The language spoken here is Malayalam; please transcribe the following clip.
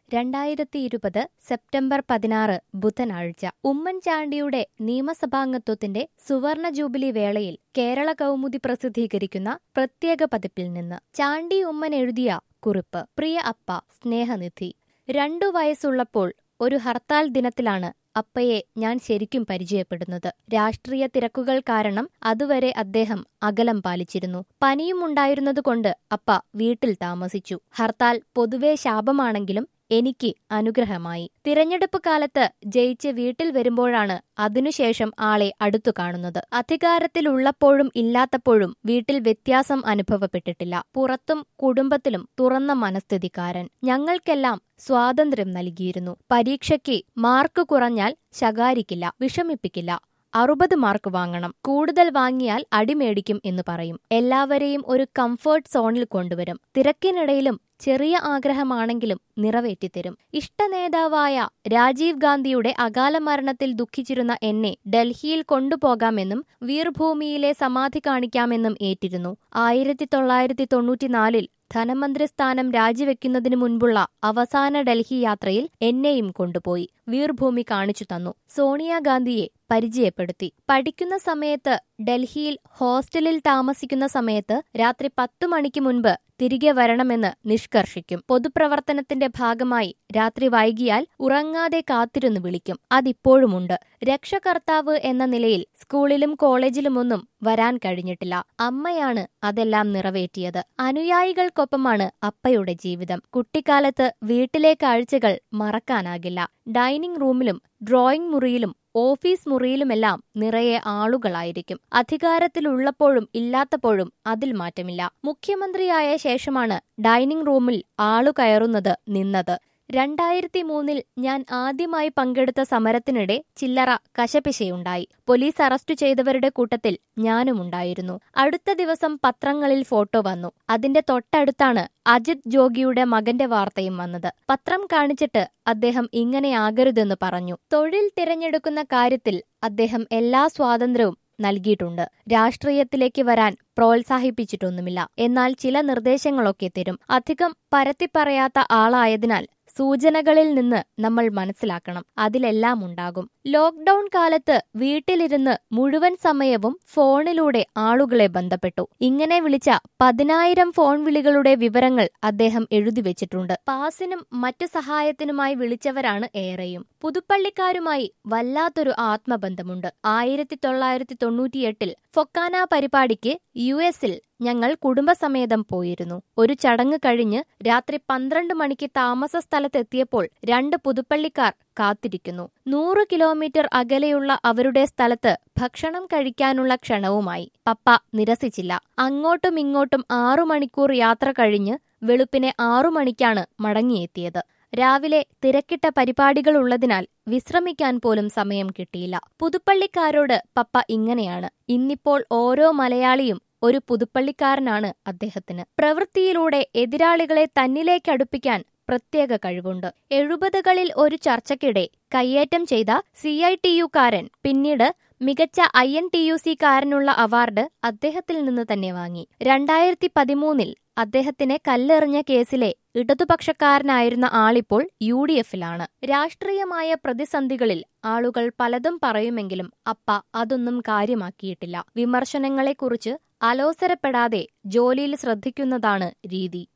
രണ്ടായിരത്തി ഇരുപത് സെപ്റ്റംബർ പതിനാറ് ബുധനാഴ്ച ഉമ്മൻചാണ്ടിയുടെ നിയമസഭാംഗത്വത്തിന്റെ സുവർണ ജൂബിലി വേളയിൽ കേരള കൗമുദി പ്രസിദ്ധീകരിക്കുന്ന പ്രത്യേക പതിപ്പിൽ നിന്ന് ചാണ്ടി ഉമ്മൻ എഴുതിയ കുറിപ്പ് പ്രിയ അപ്പ സ്നേഹനിധി രണ്ടു വയസ്സുള്ളപ്പോൾ ഒരു ഹർത്താൽ ദിനത്തിലാണ് അപ്പയെ ഞാൻ ശരിക്കും പരിചയപ്പെടുന്നത് രാഷ്ട്രീയ തിരക്കുകൾ കാരണം അതുവരെ അദ്ദേഹം അകലം പാലിച്ചിരുന്നു പനിയും ഉണ്ടായിരുന്നതുകൊണ്ട് അപ്പ വീട്ടിൽ താമസിച്ചു ഹർത്താൽ പൊതുവെ ശാപമാണെങ്കിലും എനിക്ക് അനുഗ്രഹമായി തിരഞ്ഞെടുപ്പ് കാലത്ത് ജയിച്ച് വീട്ടിൽ വരുമ്പോഴാണ് അതിനുശേഷം ആളെ അടുത്തു കാണുന്നത് അധികാരത്തിലുള്ളപ്പോഴും ഇല്ലാത്തപ്പോഴും വീട്ടിൽ വ്യത്യാസം അനുഭവപ്പെട്ടിട്ടില്ല പുറത്തും കുടുംബത്തിലും തുറന്ന മനസ്ഥിതിക്കാരൻ ഞങ്ങൾക്കെല്ലാം സ്വാതന്ത്ര്യം നൽകിയിരുന്നു പരീക്ഷയ്ക്ക് മാർക്ക് കുറഞ്ഞാൽ ശകാരിക്കില്ല വിഷമിപ്പിക്കില്ല അറുപത് മാർക്ക് വാങ്ങണം കൂടുതൽ വാങ്ങിയാൽ അടിമേടിക്കും എന്ന് പറയും എല്ലാവരെയും ഒരു കംഫർട്ട് സോണിൽ കൊണ്ടുവരും തിരക്കിനിടയിലും ചെറിയ ആഗ്രഹമാണെങ്കിലും നിറവേറ്റിത്തരും ഇഷ്ടനേതാവായ രാജീവ് ഗാന്ധിയുടെ അകാല മരണത്തിൽ ദുഃഖിച്ചിരുന്ന എന്നെ ഡൽഹിയിൽ കൊണ്ടുപോകാമെന്നും വീർഭൂമിയിലെ സമാധി കാണിക്കാമെന്നും ഏറ്റിരുന്നു ആയിരത്തി തൊള്ളായിരത്തി തൊണ്ണൂറ്റിനാലിൽ ധനമന്ത്രി സ്ഥാനം രാജിവെക്കുന്നതിനു മുൻപുള്ള അവസാന ഡൽഹി യാത്രയിൽ എന്നെയും കൊണ്ടുപോയി വീർഭൂമി കാണിച്ചു തന്നു സോണിയാഗാന്ധിയെ പരിചയപ്പെടുത്തി പഠിക്കുന്ന സമയത്ത് ഡൽഹിയിൽ ഹോസ്റ്റലിൽ താമസിക്കുന്ന സമയത്ത് രാത്രി പത്തു മണിക്ക് മുൻപ് തിരികെ വരണമെന്ന് നിഷ്കർഷിക്കും പൊതുപ്രവർത്തനത്തിന്റെ ഭാഗമായി രാത്രി വൈകിയാൽ ഉറങ്ങാതെ കാത്തിരുന്ന് വിളിക്കും അതിപ്പോഴുമുണ്ട് രക്ഷകർത്താവ് എന്ന നിലയിൽ സ്കൂളിലും കോളേജിലുമൊന്നും വരാൻ കഴിഞ്ഞിട്ടില്ല അമ്മയാണ് അതെല്ലാം നിറവേറ്റിയത് അനുയായികൾക്കൊപ്പമാണ് അപ്പയുടെ ജീവിതം കുട്ടിക്കാലത്ത് വീട്ടിലെ കാഴ്ചകൾ മറക്കാനാകില്ല ഡൈനിങ് റൂമിലും ഡ്രോയിങ് മുറിയിലും ഓഫീസ് മുറിയിലുമെല്ലാം നിറയെ ആളുകളായിരിക്കും അധികാരത്തിലുള്ളപ്പോഴും ഇല്ലാത്തപ്പോഴും അതിൽ മാറ്റമില്ല മുഖ്യമന്ത്രിയായ ശേഷമാണ് ഡൈനിങ് റൂമിൽ ആളു കയറുന്നത് നിന്നത് രണ്ടായിരത്തി മൂന്നിൽ ഞാൻ ആദ്യമായി പങ്കെടുത്ത സമരത്തിനിടെ ചില്ലറ കശപിശയുണ്ടായി പോലീസ് അറസ്റ്റ് ചെയ്തവരുടെ കൂട്ടത്തിൽ ഞാനുമുണ്ടായിരുന്നു അടുത്ത ദിവസം പത്രങ്ങളിൽ ഫോട്ടോ വന്നു അതിന്റെ തൊട്ടടുത്താണ് അജിത് ജോഗിയുടെ മകന്റെ വാർത്തയും വന്നത് പത്രം കാണിച്ചിട്ട് അദ്ദേഹം ഇങ്ങനെയാകരുതെന്ന് പറഞ്ഞു തൊഴിൽ തിരഞ്ഞെടുക്കുന്ന കാര്യത്തിൽ അദ്ദേഹം എല്ലാ സ്വാതന്ത്ര്യവും നൽകിയിട്ടുണ്ട് രാഷ്ട്രീയത്തിലേക്ക് വരാൻ പ്രോത്സാഹിപ്പിച്ചിട്ടൊന്നുമില്ല എന്നാൽ ചില നിർദ്ദേശങ്ങളൊക്കെ തരും അധികം പരത്തിപ്പറയാത്ത ആളായതിനാൽ സൂചനകളിൽ നിന്ന് നമ്മൾ മനസ്സിലാക്കണം അതിലെല്ലാം ഉണ്ടാകും ലോക്ക്ഡൌൺ കാലത്ത് വീട്ടിലിരുന്ന് മുഴുവൻ സമയവും ഫോണിലൂടെ ആളുകളെ ബന്ധപ്പെട്ടു ഇങ്ങനെ വിളിച്ച പതിനായിരം ഫോൺ വിളികളുടെ വിവരങ്ങൾ അദ്ദേഹം എഴുതി വെച്ചിട്ടുണ്ട് പാസിനും മറ്റു സഹായത്തിനുമായി വിളിച്ചവരാണ് ഏറെയും പുതുപ്പള്ളിക്കാരുമായി വല്ലാത്തൊരു ആത്മബന്ധമുണ്ട് ആയിരത്തി തൊള്ളായിരത്തി തൊണ്ണൂറ്റിയെട്ടിൽ ഫൊക്കാന പരിപാടിക്ക് യു എസിൽ ഞങ്ങൾ കുടുംബസമേതം പോയിരുന്നു ഒരു ചടങ്ങ് കഴിഞ്ഞ് രാത്രി പന്ത്രണ്ട് മണിക്ക് താമസ സ്ഥലത്തെത്തിയപ്പോൾ രണ്ട് പുതുപ്പള്ളിക്കാർ കാത്തിരിക്കുന്നു നൂറ് കിലോമീറ്റർ അകലെയുള്ള അവരുടെ സ്ഥലത്ത് ഭക്ഷണം കഴിക്കാനുള്ള ക്ഷണവുമായി പപ്പ നിരസിച്ചില്ല അങ്ങോട്ടും ഇങ്ങോട്ടും ആറു മണിക്കൂർ യാത്ര കഴിഞ്ഞ് വെളുപ്പിനെ ആറു മണിക്കാണ് മടങ്ങിയെത്തിയത് രാവിലെ തിരക്കിട്ട പരിപാടികളുള്ളതിനാൽ വിശ്രമിക്കാൻ പോലും സമയം കിട്ടിയില്ല പുതുപ്പള്ളിക്കാരോട് പപ്പ ഇങ്ങനെയാണ് ഇന്നിപ്പോൾ ഓരോ മലയാളിയും ഒരു പുതുപ്പള്ളിക്കാരനാണ് അദ്ദേഹത്തിന് പ്രവൃത്തിയിലൂടെ എതിരാളികളെ തന്നിലേക്കടുപ്പിക്കാൻ പ്രത്യേക കഴിവുണ്ട് എഴുപതുകളിൽ ഒരു ചർച്ചയ്ക്കിടെ കയ്യേറ്റം ചെയ്ത സി ഐ ടി യുക്കാരൻ പിന്നീട് മികച്ച I N T U C കാരനുള്ള അവാർഡ് അദ്ദേഹത്തിൽ നിന്ന് തന്നെ വാങ്ങി രണ്ടായിരത്തി പതിമൂന്നിൽ അദ്ദേഹത്തിനെ കല്ലെറിഞ്ഞ കേസിലെ ഇടതുപക്ഷക്കാരനായിരുന്ന ആളിപ്പോൾ യു ഡി എഫിലാണ് രാഷ്ട്രീയമായ പ്രതിസന്ധികളിൽ ആളുകൾ പലതും പറയുമെങ്കിലും അപ്പ അതൊന്നും കാര്യമാക്കിയിട്ടില്ല വിമർശനങ്ങളെക്കുറിച്ച് അലോസരപ്പെടാതെ ജോലിയിൽ ശ്രദ്ധിക്കുന്നതാണ് രീതി